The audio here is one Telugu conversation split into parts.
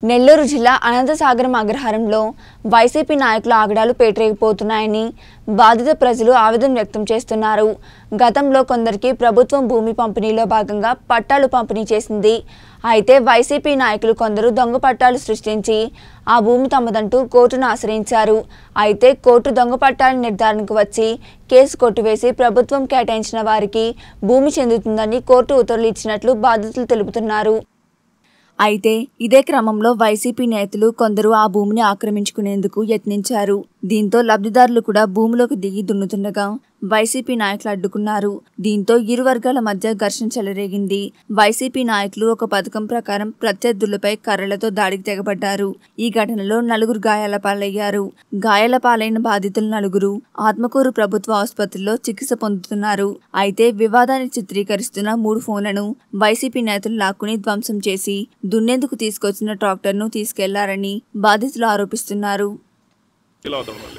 నెల్లూరు జిల్లా అనంతసాగరం అగ్రహారంలో వైసీపీ నాయకుల ఆగడాలు పేటరేగిపోతున్నాయని బాధిత ప్రజలు ఆవేదన వ్యక్తం చేస్తున్నారు గతంలో కొందరికి ప్రభుత్వం భూమి పంపిణీలో భాగంగా పట్టాలు పంపిణీ చేసింది అయితే వైసీపీ నాయకులు కొందరు దొంగ పట్టాలు సృష్టించి ఆ భూమి తమదంటూ కోర్టును ఆశ్రయించారు అయితే కోర్టు దొంగ పట్టాల నిర్ధారణకు వచ్చి కేసు కొట్టివేసి ప్రభుత్వం కేటాయించిన వారికి భూమి చెందుతుందని కోర్టు ఉత్తర్వులు ఇచ్చినట్లు బాధితులు తెలుపుతున్నారు అయితే ఇదే క్రమంలో వైసీపీ నేతలు కొందరు ఆ భూమిని ఆక్రమించుకునేందుకు యత్నించారు దీంతో లబ్ధిదారులు కూడా భూమిలోకి దిగి దున్నుతుండగా వైసీపీ నాయకులు అడ్డుకున్నారు దీంతో ఇరు వర్గాల మధ్య ఘర్షణ చెలరేగింది వైసీపీ నాయకులు ఒక పథకం ప్రకారం ప్రత్యర్థులపై కర్రలతో దాడికి తెగబడ్డారు ఈ ఘటనలో నలుగురు గాయాల పాలయ్యారు గాయాల పాలైన బాధితులు నలుగురు ఆత్మకూరు ప్రభుత్వ ఆసుపత్రిలో చికిత్స పొందుతున్నారు అయితే వివాదాన్ని చిత్రీకరిస్తున్న మూడు ఫోన్లను వైసీపీ నేతలు లాక్కుని ధ్వంసం చేసి దున్నేందుకు తీసుకొచ్చిన ట్రాక్టర్ను తీసుకెళ్లారని బాధితులు ఆరోపిస్తున్నారు ఇలా అవుతాడు మళ్ళీ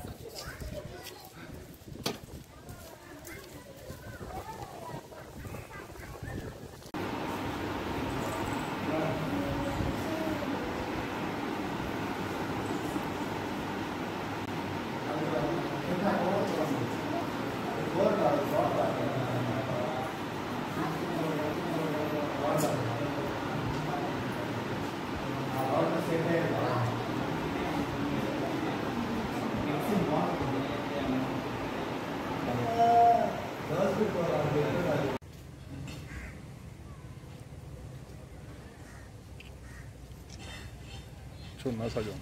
చూడు నా సగం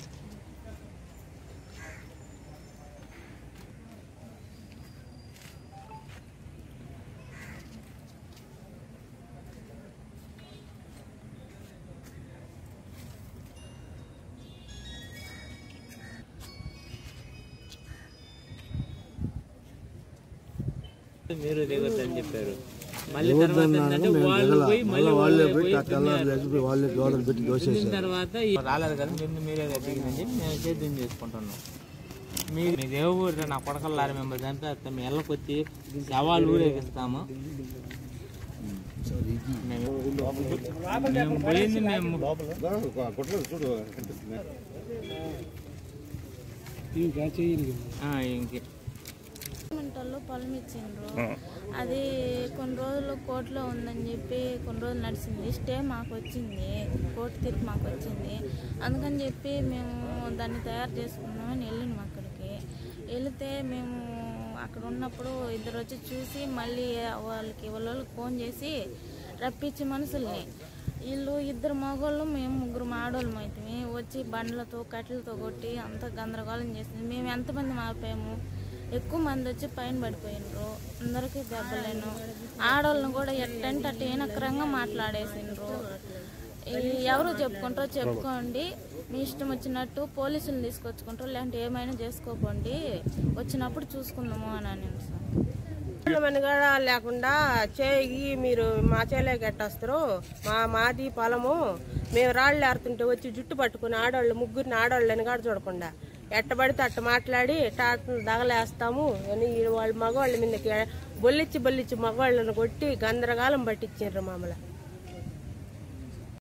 మీరు దిగొద్దని చెప్పారు మళ్ళీ తర్వాత ఏంటంటే వాళ్ళు పోయి మళ్ళీ వాళ్ళే పోయి దున్నారు. వాళ్ళే గోడలు పెట్టి దోసేసారు దున్నిన తర్వాత ఈ- రాలేదు కదా మీరు మీరే కదా దిగిందని చెప్పి మేము సేద్యం చేసుకుంటున్నాం మీరు మీ దేవ ఊరు నా కొడకలు లారీ మేము చంపేస్తాం మీ ఇళ్ళకి వచ్చి శవాలు ఊరేగిస్తాము మేము మేము పోయింది మేము ఆ, ఇంకే గవర్నమెంట్ పొలం ఇచ్చిండ్రు అది కొన్ని రోజులు కోర్టులో ఉందని చెప్పి కొన్ని రోజులు నడిచింది స్టే మాకు వచ్చింది కోర్టు తీర్పు మాకు వచ్చింది అందుకని చెప్పి మేము దాన్ని తయారు చేసుకున్నామని వెళ్ళినాం అక్కడికి వెళితే మేము అక్కడ ఉన్నప్పుడు ఇద్దరు వచ్చి చూసి మళ్ళీ వాళ్ళకి వాళ్ళకి ఫోన్ చేసి రప్పించి మనుషుల్ని వీళ్ళు ఇద్దరు మగవాళ్ళు మేము ముగ్గురు ఆడవాళ్ళం అయితే వచ్చి బండ్లతో కట్టెలతో కొట్టి అంత గందరగోళం చేసింది మేము ఎంతమంది మారిపోయాము ఎక్కువ మంది వచ్చి పైన పడిపోయినరు అందరికీ దెబ్బలేను ఆడవాళ్ళని కూడా ఎట్టంటే అట్ట ఏనక్రంగా మాట్లాడేసిండ్రు ఈ ఎవరు చెప్పుకుంటారో చెప్పుకోండి మీ ఇష్టం వచ్చినట్టు పోలీసులు తీసుకొచ్చుకుంటారు లేదంటే ఏమైనా చేసుకోకండి వచ్చినప్పుడు చూసుకుందాము అని అన్నాను సార్ మని కూడా లేకుండా చేయి మీరు మా చేలే కట్టేస్తారు మా మాది పొలము మేము రాళ్ళు ఆడుతుంటే వచ్చి జుట్టు పట్టుకుని ఆడవాళ్ళు ముగ్గురిని ఆడవాళ్ళని కూడా చూడకుండా ఎట్టబడితే అట్ట మాట్లాడి టాటలు దగలేస్తాము అని వాళ్ళ మగవాళ్ళ మీదకి బొల్లిచ్చి బొల్లిచ్చి మగవాళ్ళని కొట్టి గందరగాలం పట్టించారు మమ్మల్ని